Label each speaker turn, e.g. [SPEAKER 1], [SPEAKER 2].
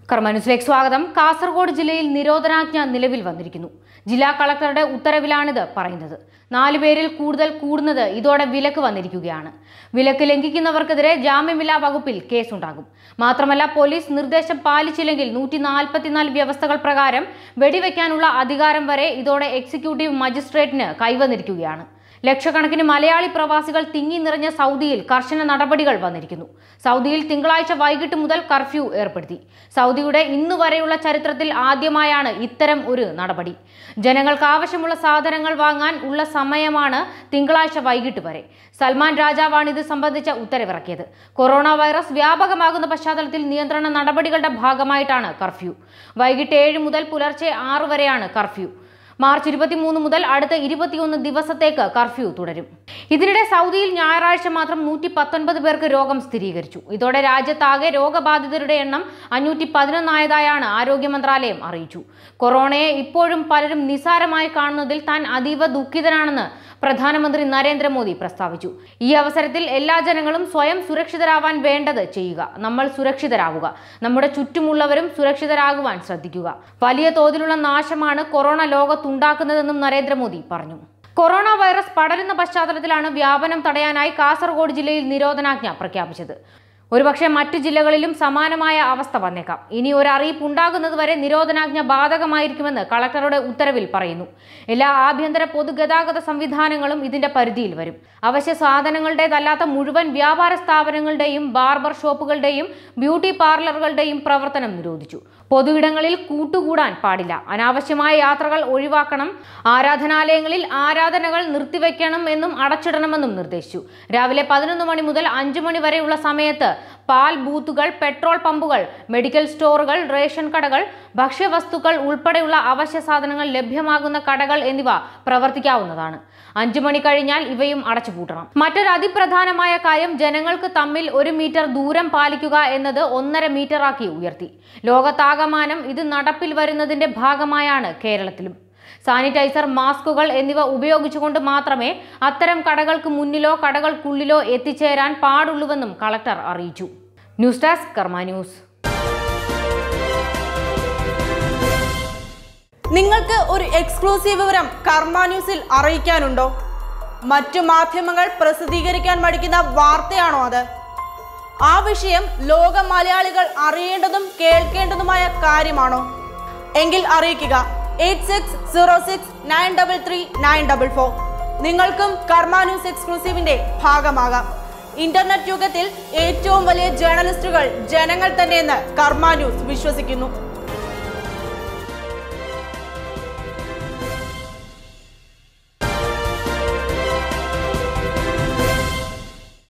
[SPEAKER 1] കർമ്മന്യൂസിലേക്ക് സ്വാഗതം കാസർഗോഡ് ജില്ലയിൽ നിരോധനാജ്ഞ നിലവിൽ വന്നിരിക്കുന്നു ജില്ലാ കളക്ടറുടെ ഉത്തരവിലാണിത് പറയുന്നത് നാലു പേരിൽ കൂടുതൽ കൂടുന്നത് ഇതോടെ വിലക്ക് വന്നിരിക്കുകയാണ് വിലക്ക് ലംഘിക്കുന്നവർക്കെതിരെ ജാമ്യമില്ലാ വകുപ്പിൽ കേസുണ്ടാകും മാത്രമല്ല പോലീസ് നിർദ്ദേശം പാലിച്ചില്ലെങ്കിൽ നൂറ്റി നാൽപ്പത്തിനാല് വ്യവസ്ഥകൾ പ്രകാരം വെടിവെക്കാനുള്ള അധികാരം വരെ ഇതോടെ എക്സിക്യൂട്ടീവ് മജിസ്ട്രേറ്റിന് കൈവന്നിരിക്കുകയാണ് ലക്ഷക്കണക്കിന് മലയാളി പ്രവാസികൾ തിങ്ങി നിറഞ്ഞ സൗദിയിൽ കർശന നടപടികൾ വന്നിരിക്കുന്നു സൗദിയിൽ തിങ്കളാഴ്ച വൈകിട്ട് മുതൽ കർഫ്യൂ ഏർപ്പെടുത്തി സൗദിയുടെ ഇന്നു വരെയുള്ള ചരിത്രത്തിൽ ആദ്യമായാണ് ഇത്തരം ഒരു നടപടി ജനങ്ങൾക്ക് ആവശ്യമുള്ള സാധനങ്ങൾ വാങ്ങാൻ ഉള്ള സമയമാണ് തിങ്കളാഴ്ച വൈകിട്ട് വരെ സൽമാൻ രാജാവാണ് ഇത് സംബന്ധിച്ച ഉത്തരവിറക്കിയത് കൊറോണ വൈറസ് വ്യാപകമാകുന്ന പശ്ചാത്തലത്തിൽ നിയന്ത്രണ നടപടികളുടെ ഭാഗമായിട്ടാണ് കർഫ്യൂ വൈകിട്ട് ഏഴ് മുതൽ പുലർച്ചെ ആറ് വരെയാണ് കർഫ്യൂ മാർച്ച് ഇരുപത്തിമൂന്ന് മുതൽ അടുത്ത ഇരുപത്തിയൊന്ന് ദിവസത്തേക്ക് കർഫ്യൂ തുടരും ഇതിനിടെ സൗദിയിൽ ഞായറാഴ്ച മാത്രം നൂറ്റി പത്തൊൻപത് പേർക്ക് രോഗം സ്ഥിരീകരിച്ചു ഇതോടെ രാജ്യത്താകെ രോഗബാധിതരുടെ എണ്ണം അഞ്ഞൂറ്റി പതിനൊന്നായതായാണ് ആരോഗ്യ മന്ത്രാലയം അറിയിച്ചു കൊറോണയെ ഇപ്പോഴും പലരും നിസാരമായി കാണുന്നതിൽ താൻ അതീവ ദുഃഖിതനാണെന്ന് പ്രധാനമന്ത്രി നരേന്ദ്രമോദി പ്രസ്താവിച്ചു ഈ അവസരത്തിൽ എല്ലാ ജനങ്ങളും സ്വയം സുരക്ഷിതരാവാൻ വേണ്ടത് ചെയ്യുക നമ്മൾ സുരക്ഷിതരാവുക നമ്മുടെ ചുറ്റുമുള്ളവരും സുരക്ഷിതരാകുവാൻ ശ്രദ്ധിക്കുക വലിയ തോതിലുള്ള നാശമാണ് കൊറോണ ലോകത്തുണ്ടാക്കുന്നതെന്നും നരേന്ദ്രമോദി പറഞ്ഞു കൊറോണ വൈറസ് പടരുന്ന പശ്ചാത്തലത്തിലാണ് വ്യാപനം തടയാനായി കാസർഗോഡ് ജില്ലയിൽ നിരോധനാജ്ഞ പ്രഖ്യാപിച്ചത് ഒരുപക്ഷെ മറ്റു ജില്ലകളിലും സമാനമായ അവസ്ഥ വന്നേക്കാം ഇനി ഒരു അറിയിപ്പ് ഉണ്ടാകുന്നതുവരെ നിരോധനാജ്ഞ ബാധകമായിരിക്കുമെന്ന് കളക്ടറുടെ ഉത്തരവിൽ പറയുന്നു എല്ലാ ആഭ്യന്തര പൊതുഗതാഗത സംവിധാനങ്ങളും ഇതിന്റെ പരിധിയിൽ വരും അവശ്യ സാധനങ്ങളുടേതല്ലാത്ത മുഴുവൻ വ്യാപാര സ്ഥാപനങ്ങളുടെയും ബാർബർ ഷോപ്പുകളുടെയും ബ്യൂട്ടി പാർലറുകളുടെയും പ്രവർത്തനം നിരോധിച്ചു പൊതുയിടങ്ങളിൽ കൂട്ടുകൂടാൻ പാടില്ല അനാവശ്യമായ യാത്രകൾ ഒഴിവാക്കണം ആരാധനാലയങ്ങളിൽ ആരാധനകൾ നിർത്തിവെക്കണം എന്നും അടച്ചിടണമെന്നും നിർദ്ദേശിച്ചു രാവിലെ പതിനൊന്ന് മണി മുതൽ അഞ്ചു മണി വരെയുള്ള സമയത്ത് പാൽ ബൂത്തുകൾ പെട്രോൾ പമ്പുകൾ മെഡിക്കൽ സ്റ്റോറുകൾ റേഷൻ കടകൾ ഭക്ഷ്യവസ്തുക്കൾ ഉൾപ്പെടെയുള്ള അവശ്യ സാധനങ്ങൾ ലഭ്യമാകുന്ന കടകൾ എന്നിവ പ്രവർത്തിക്കാവുന്നതാണ് അഞ്ചു മണി കഴിഞ്ഞാൽ ഇവയും അടച്ചുപൂട്ടണം മറ്റൊരു അതിപ്രധാനമായ കാര്യം ജനങ്ങൾക്ക് തമ്മിൽ ഒരു മീറ്റർ ദൂരം പാലിക്കുക എന്നത് ഒന്നര മീറ്ററാക്കി ഉയർത്തി ലോകത്താകമാനം ഇത് നടപ്പിൽ വരുന്നതിന്റെ ഭാഗമായാണ് കേരളത്തിലും സാനിറ്റൈസർ മാസ്കുകൾ എന്നിവ ഉപയോഗിച്ചുകൊണ്ട് മാത്രമേ അത്തരം കടകൾക്ക് മുന്നിലോ കടകൾക്കുള്ളിലോ എത്തിച്ചേരാൻ പാടുള്ളൂവെന്നും കളക്ടർ അറിയിച്ചു ന്യൂസ് ഡെസ്ക് കർമ്മ ന്യൂസ്
[SPEAKER 2] നിങ്ങൾക്ക് ഒരു എക്സ്ക്ലൂസീവ് വിവരം കർമ്മ ന്യൂസിൽ അറിയിക്കാനുണ്ടോ മറ്റു മാധ്യമങ്ങൾ പ്രസിദ്ധീകരിക്കാൻ മടിക്കുന്ന വാർത്തയാണോ അത് ആ വിഷയം ലോക മലയാളികൾ അറിയേണ്ടതും കേൾക്കേണ്ടതുമായ കാര്യമാണോ എങ്കിൽ അറിയിക്കുക eight six zero six nine double three nine double four നിങ്ങൾക്കും കർമ്മ ന്യൂസ് എക്സ്ക്ലൂസീവിന്റെ ഭാഗമാകാം ഇന്റർനെറ്റ് യുഗത്തിൽ ഏറ്റവും വലിയ ജേർണലിസ്റ്റുകൾ ജനങ്ങൾ തന്നെയെന്ന് കർമ്മ ന്യൂസ് വിശ്വസിക്കുന്നു